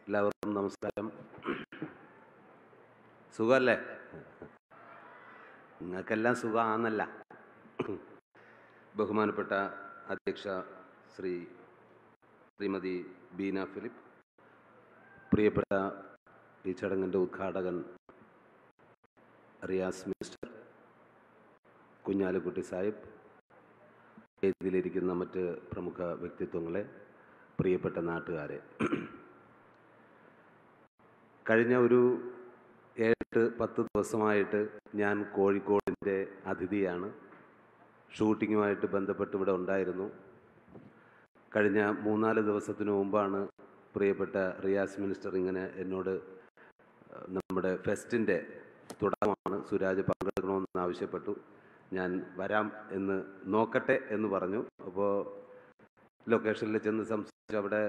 എല്ലാവർക്കും നമസ്കാരം സുഖമല്ലേ നിങ്ങൾക്കെല്ലാം സുഖമാണെന്നല്ല ബഹുമാനപ്പെട്ട അധ്യക്ഷ ശ്രീ ശ്രീമതി ബീന ഫിലിപ്പ് പ്രിയപ്പെട്ട ഈ ചടങ്ങിൻ്റെ ഉദ്ഘാടകൻ റിയാസ് മിനിസ്റ്റർ കുഞ്ഞാലിക്കുട്ടി സാഹിബ് വേദിയിലിരിക്കുന്ന മറ്റ് പ്രമുഖ വ്യക്തിത്വങ്ങളെ പ്രിയപ്പെട്ട നാട്ടുകാരെ കഴിഞ്ഞ ഒരു ഏഴ് പത്ത് ദിവസമായിട്ട് ഞാൻ കോഴിക്കോടിൻ്റെ അതിഥിയാണ് ഷൂട്ടിങ്ങുമായിട്ട് ബന്ധപ്പെട്ട് ഇവിടെ ഉണ്ടായിരുന്നു കഴിഞ്ഞ മൂന്നാല് ദിവസത്തിന് മുമ്പാണ് പ്രിയപ്പെട്ട റിയാസ് മിനിസ്റ്റർ ഇങ്ങനെ എന്നോട് ഏഹ്, നമ്മുടെ ഫെസ്റ്റിൻ്റെ തുടക്കമാണ് സുരാജ് പങ്കെടുക്കണമെന്ന് ആവശ്യപ്പെട്ടു ഞാൻ വരാം എന്ന് നോക്കട്ടെ എന്ന് പറഞ്ഞു അപ്പോൾ ലൊക്കേഷനിൽ ചെന്ന് സംസാരിച്ച് അവിടെ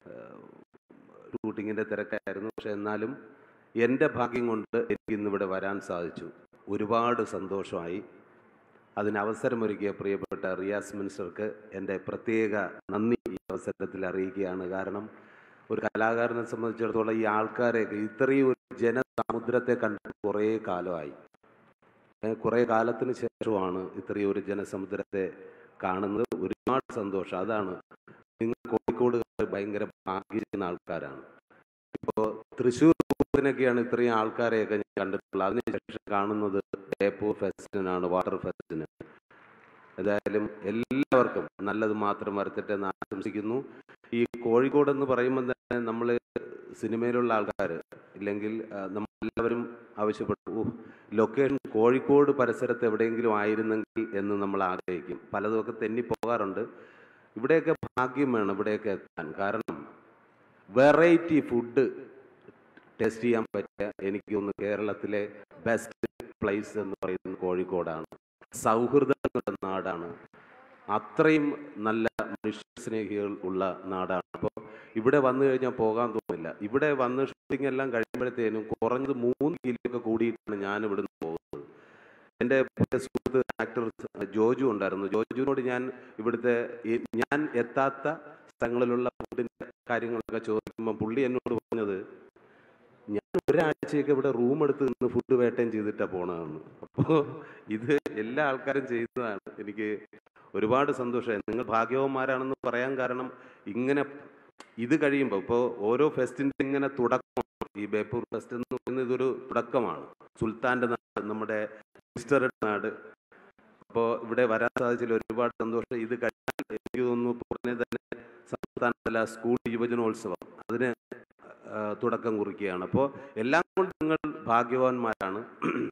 ഷൂട്ടിങ്ങിൻ്റെ തിരക്കായിരുന്നു പക്ഷെ എന്നാലും എൻ്റെ ഭാഗ്യം കൊണ്ട് എനിക്ക് ഇന്നിവിടെ വരാൻ സാധിച്ചു ഒരുപാട് സന്തോഷമായി അതിന് അവസരമൊരുക്കിയ പ്രിയപ്പെട്ട റിയാസ് മിനിസ്റ്റർക്ക് എൻ്റെ പ്രത്യേക നന്ദി ഈ അവസരത്തിൽ അറിയിക്കുകയാണ് കാരണം ഒരു കലാകാരനെ സംബന്ധിച്ചിടത്തോളം ഈ ആൾക്കാരെയൊക്കെ ഇത്രയും ഒരു ജനസമുദ്രത്തെ കണ്ടിട്ട് കുറേ കാലമായി ഏഹ് കുറേ കാലത്തിന് ശേഷമാണ് ഇത്രയും ഒരു ജനസമുദ്രത്തെ കാണുന്നത് ഒരുപാട് സന്തോഷം അതാണ് നിങ്ങൾ കോഴിക്കോടുകാർ ഭയങ്കര ഭാഗ്യിക്കുന്ന ആൾക്കാരാണ് ഇപ്പോൾ തൃശ്ശൂർ പൂരത്തിനൊക്കെയാണ് ഇത്രയും ആൾക്കാരെയൊക്കെ ഞാൻ കണ്ടിട്ടുള്ളത് അതിനുശേഷം കാണുന്നത് ബേപ്പൂർ ഫെസ്റ്റിനാണ് വാട്ടർ ഫെസ്റ്റിന് ഏതായാലും എല്ലാവർക്കും നല്ലത് മാത്രം വരത്തിട്ടെ എന്ന് ആശംസിക്കുന്നു ഈ കോഴിക്കോട് എന്ന് പറയുമ്പോൾ തന്നെ നമ്മൾ സിനിമയിലുള്ള ആൾക്കാർ ഇല്ലെങ്കിൽ ആ, നമ്മളെല്ലാവരും ആവശ്യപ്പെട്ടു "ഓ, ലൊക്കേഷൻ കോഴിക്കോട് പരിസരത്ത് എവിടെയെങ്കിലും ആയിരുന്നെങ്കിൽ എന്ന് നമ്മൾ ആഗ്രഹിക്കും പലതുമൊക്കെ തെന്നി പോകാറുണ്ട് ഇവിടെയൊക്കെ ഭാഗ്യം വേണം ഇവിടെയൊക്കെ എത്താൻ കാരണം വെറൈറ്റി ഫുഡ് ടേസ്റ്റ് ചെയ്യാൻ പറ്റിയ എനിക്ക് തോന്നുന്നു കേരളത്തിലെ ബെസ്റ്റ് പ്ലേസ് എന്ന് പറയുന്നത് കോഴിക്കോടാണ് സൗഹൃദങ്ങളുടെ നാടാണ് അത്രയും നല്ല മനുഷ്യസ്നേഹികൾ ഉള്ള നാടാണ് അപ്പോൾ ഇവിടെ വന്നു കഴിഞ്ഞാൽ പോകാൻ തോന്നില്ല ഇവിടെ വന്ന് ഷൂട്ടിംഗ് എല്ലാം കഴിയുമ്പോഴത്തേനും കുറഞ്ഞത് മൂന്ന് കിലോ ഒക്കെ കൂടിയിട്ടാണ് ഞാൻ ഇവിടുന്ന് പോകുന്നത് എൻ്റെ പുതിയ സുഹൃത്ത് ആക്ടർ ജോജു ഉണ്ടായിരുന്നു ജോജുവിനോട് ഞാൻ ഇവിടുത്തെ ഈ- ഞാൻ എത്താത്ത സ്ഥലങ്ങളിലുള്ള ഫുഡിൻ്റെ കാര്യങ്ങളൊക്കെ ചോദിക്കുമ്പോൾ പുള്ളി എന്നോട് പറഞ്ഞത് ഞാൻ ഒരാഴ്ചയൊക്കെ ഇവിടെ റൂം എടുത്ത് നിന്ന് ഫുഡ് വേട്ടയും ചെയ്തിട്ടാണ് പോണതെന്ന് അപ്പോൾ ഇത് എല്ലാ ആൾക്കാരും ചെയ്യുന്നതാണ് എനിക്ക് ഒരുപാട് സന്തോഷമായി നിങ്ങൾ ഭാഗ്യവന്മാരാണെന്ന് പറയാൻ കാരണം ഇങ്ങനെ ഇത് കഴിയുമ്പോൾ ഇപ്പോൾ ഓരോ ഫെസ്റ്റിൻ്റെ ഇങ്ങനെ തുടക്കം ഈ ബേപ്പൂർ ഫെസ്റ്റ് എന്ന് പറയുന്നത് ഇതൊരു തുടക്കമാണ് സുൽത്താൻ്റെ നാട് നമ്മുടെ മിസ്റ്ററുടെ നാട് അപ്പോൾ ഇവിടെ വരാൻ സാധിച്ചതിൽ ഒരുപാട് സന്തോഷം ഇത് കഴിഞ്ഞാൽ എനിക്ക് തോന്നുന്നു പുറമെ തന്നെ സംസ്ഥാനതല സ്കൂൾ യുവജനോത്സവം അതിന് ആ, തുടക്കം കുറിക്കുകയാണ് അപ്പോൾ എല്ലാം കൊണ്ട് നിങ്ങൾ ഭാഗ്യവാന്മാരാണ്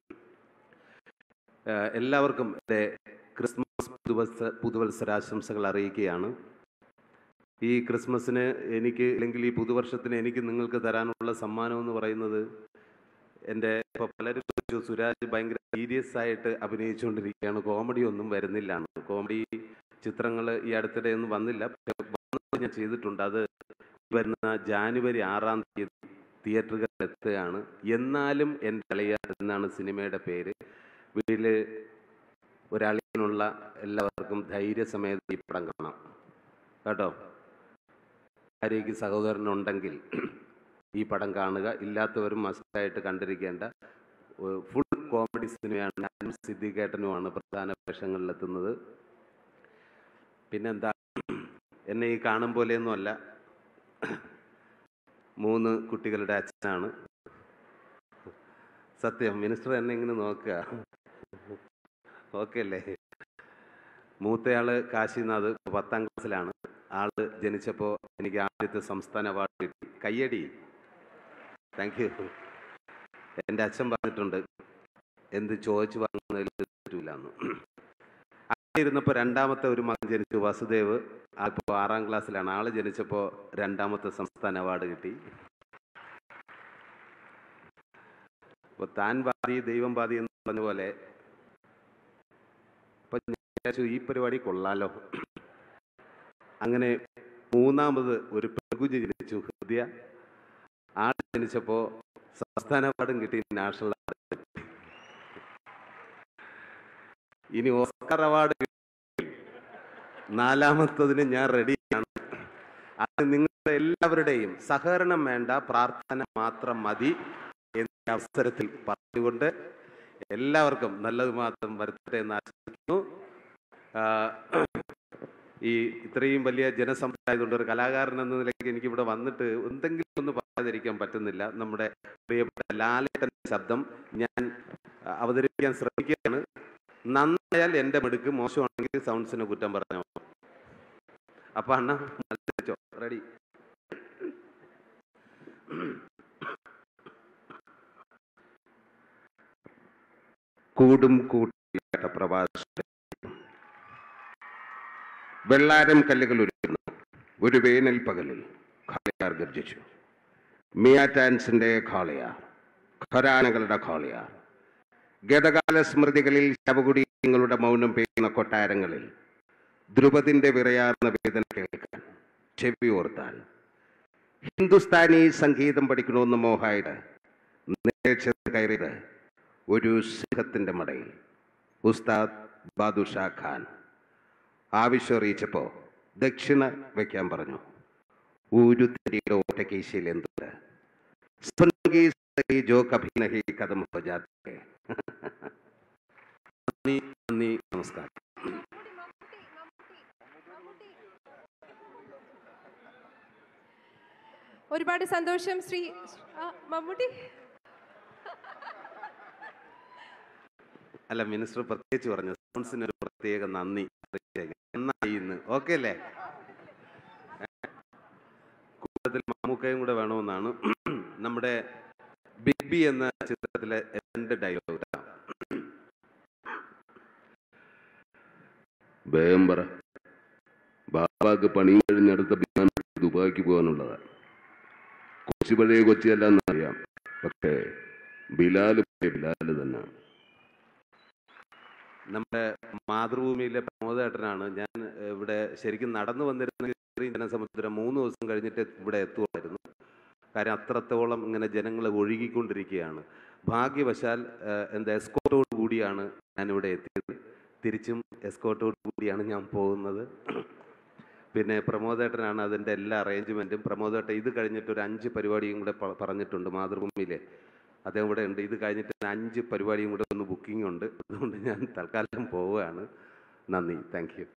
ആ, എല്ലാവർക്കും എൻ്റെ ക്രിസ്മസ് പുതുവത്സ പുതുവത്സരാശംസകൾ അറിയിക്കുകയാണ് ഈ ക്രിസ്മസിന് എനിക്ക് അല്ലെങ്കിൽ ഈ പുതുവർഷത്തിന് എനിക്ക് നിങ്ങൾക്ക് തരാനുള്ള സമ്മാനം എന്ന് പറയുന്നത് എൻ്റെ ഇപ്പോൾ പലരും ചോദിച്ചു സുരാജ് ഭയങ്കര സീരിയസ് ആയിട്ട് അഭിനയിച്ചുകൊണ്ടിരിക്കുകയാണ് കോമഡി ഒന്നും വരുന്നില്ല കോമഡി ചിത്രങ്ങൾ ഈ അടുത്തിടെ ഒന്നും വന്നില്ല പക്ഷേ വന്നത് ഞാൻ ചെയ്തിട്ടുണ്ട് അത് വരുന്ന ജാനുവരി ആറാം തീയതി തിയേറ്ററുകളിൽ എത്തുകയാണ് എന്നാലും എൻ്റെ അളിയ എന്നാണ് സിനിമയുടെ പേര് വീട്ടിൽ ഒരളിയനുള്ള എല്ലാവർക്കും ധൈര്യസമേതം ഈ പടം കാണാം കേട്ടോ ഭാര്യയ്ക്ക് സഹോദരനുണ്ടെങ്കിൽ ഈ പടം കാണുക ഇല്ലാത്തവരും മസ്റ്റായിട്ട് കണ്ടിരിക്കേണ്ട ഫുൾ കോമഡി സിനിമയാണ് ഞാനും സിദ്ദിഖേട്ടനുമാണ് പ്രധാന വേഷങ്ങളിലെത്തുന്നത് പിന്നെന്താ എന്നെ ഈ കാണും പോലെയൊന്നുമല്ല മൂന്ന് കുട്ടികളുടെ അച്ഛനാണ് സത്യം മിനിസ്റ്റർ എന്നെ ഇങ്ങനെ നോക്കുക ഓക്കെ അല്ലേ മൂത്തയാള് കാശിനാഥ് പത്താം ക്ലാസ്സിലാണ് ആള് ജനിച്ചപ്പോൾ എനിക്ക് ആദ്യത്തെ സംസ്ഥാന അവാർഡ് കിട്ടി കയ്യടി താങ്ക് യു എൻ്റെ അച്ഛൻ പറഞ്ഞിട്ടുണ്ട് എന്ത് ചോദിച്ചു വാങ്ങുന്നതിൽ പറ്റൂല എന്ന് ഇരുന്നപ്പോൾ രണ്ടാമത്തെ ഒരു മകൻ ജനിച്ചു വസുദേവ് ഇപ്പോൾ ആറാം ക്ലാസ്സിലാണ് ആള് ജനിച്ചപ്പോൾ രണ്ടാമത്തെ സംസ്ഥാന അവാർഡ് കിട്ടി അപ്പോൾ താൻ ബാധി ദൈവം ബാധി എന്ന് പറഞ്ഞ പോലെ ഇപ്പൊ ഞാൻ വിചാരിച്ചു ഈ പരിപാടി കൊള്ളാലോ അങ്ങനെ മൂന്നാമത് ഒരു പെൺകുഞ്ഞ് ജനിച്ചു ഹൃദയ ആൾ ജനിച്ചപ്പോൾ സംസ്ഥാന അവാർഡും കിട്ടി നാഷണൽ അവാർഡ് കിട്ടി ഇനി ഓസ്കർ അവാർഡ് കിട്ടി നാലാമത്തതിന് ഞാൻ റെഡിയാണ് അത് നിങ്ങളുടെ എല്ലാവരുടെയും സഹകരണം വേണ്ട പ്രാർത്ഥന മാത്രം മതി എന്ന അവസരത്തിൽ പറഞ്ഞുകൊണ്ട് എല്ലാവർക്കും നല്ലത് മാത്രം വരുത്തട്ടെ എന്ന് ആശംസിക്കുന്നു ആ, ഈ ഇത്രയും വലിയ ജനസംഖ്യയായതുകൊണ്ട് ഒരു കലാകാരൻ എന്ന നിലയ്ക്ക് എനിക്ക് ഇവിടെ വന്നിട്ട് എന്തെങ്കിലും ഒന്ന് പറയാതിരിക്കാൻ പറ്റുന്നില്ല നമ്മുടെ പ്രിയപ്പെട്ട ലാലേട്ടൻ്റെ ശബ്ദം ഞാൻ ആ, അവതരിപ്പിക്കാൻ ശ്രമിക്കുകയാണ് നന്നായാൽ എൻ്റെ മിടുക്ക് മോശമാണെങ്കിൽ സൗണ്ട്സിനെ കുറ്റം പറഞ്ഞോ അപ്പൊ അണ്ണ മത്സരിച്ചോ റെഡി കൂടും കൂട്ടിയാട്ട പ്രവാസ വെള്ളാരം കല്ലുകൾ ഉരുക്കുന്നു ഒരു വേനൽ പകലിൽ ഖാളിയാർ ഗർജിച്ചു മിയാറ്റാൻസിന്റെ ഖാളിയാർ ഖരാനകളുടെ ഖാളിയാർ ഗതകാല സ്മൃതികളിൽ ശവകുടീയങ്ങളുടെ മൗനം പെയ്യുന്ന കൊട്ടാരങ്ങളിൽ ധ്രുപതിന്റെ വിറയാർന്ന വേദന കേൾക്കാൻ ചെവി ഓർത്താൽ ഹിന്ദുസ്ഥാനി സംഗീതം പഠിക്കണമെന്ന് മോഹായിട്ട് നേരെ ചെന്ന് കയറിയത് ഒരു സിംഹത്തിന്റെ മടയിൽ ഉസ്താദ് ബാദുഷാ ഖാൻ ആവശ്യം അറിയിച്ചപ്പോ ദക്ഷിണ വയ്ക്കാൻ പറഞ്ഞു ഒരു തിരിയുടെ ഓട്ടക്കേശയിൽ എന്തുണ്ട് സുൻകി സഹി ജോ കഭി നഹി കദം ഹോ ജാത്തെ നന്ദി നന്ദി നമസ്കാരം ഒരുപാട് സന്തോഷം ശ്രീ ആ, മമ്മൂട്ടി അല്ല മിനിസ്റ്റർ പ്രത്യേകിച്ച് പറഞ്ഞു സൗണ്ട്സിന് ഒരു പ്രത്യേക നന്ദി അറിയിച്ചേക്കാം. നന്നായി ഇന്ന് ഓക്കെ അല്ലേ കൂട്ടത്തിൽ മമ്മൂക്കയും കൂടെ വേണമെന്നാണ് നമ്മുടെ ബിഗ് ബി എന്ന ചിത്രത്തിലെ രണ്ട് ഡയലോഗ് വേഗം പറ ബാബാക്ക് പണി കഴിഞ്ഞടുത്ത വിമാനം ദുബായിക്ക് പോകാനുള്ളതാ കൊച്ചി പഴയ കൊച്ചിയല്ല എന്നറിയാം പക്ഷേ ബിലാല് പഴയ ബിലാല് തന്നെ നമ്മുടെ മാതൃഭൂമിയിലെ പ്രമോദേട്ടനാണ് ഞാൻ ഏഹ്, ഇവിടെ ശരിക്കും നടന്നു വന്നിരുന്ന ഇത്രയും ജനസമുദ്രം മൂന്ന് ദിവസം കഴിഞ്ഞിട്ട് ഇവിടെ എത്തുമായിരുന്നു കാര്യം അത്രത്തോളം ഇങ്ങനെ ജനങ്ങൾ ഒഴുകിക്കൊണ്ടിരിക്കുകയാണ് ഭാഗ്യവശാൽ ഏഹ്, എന്താ എസ്കോട്ടോട് കൂടിയാണ് ഞാനിവിടെ എത്തിയത് തിരിച്ചും എസ്കോട്ടോട് കൂടിയാണ് ഞാൻ പോകുന്നത് പിന്നെ പ്രമോദേട്ടനാണ് അതിൻ്റെ എല്ലാ അറേഞ്ച്മെൻറ്റും പ്രമോദേട്ടൻ ഇത് കഴിഞ്ഞിട്ട് ഒരു അഞ്ച് പരിപാടിയും കൂടെ പ- പറഞ്ഞിട്ടുണ്ട് മാതൃഭൂമിയിലെ അദ്ദേഹം ഇവിടെ ഉണ്ട് ഇത് കഴിഞ്ഞിട്ട് അഞ്ച് പരിപാടിയും കൂടെ ഒന്ന് ബുക്കിംഗ് ഉണ്ട് അതുകൊണ്ട് ഞാൻ തൽക്കാലം പോവുകയാണ് നന്ദി താങ്ക് യു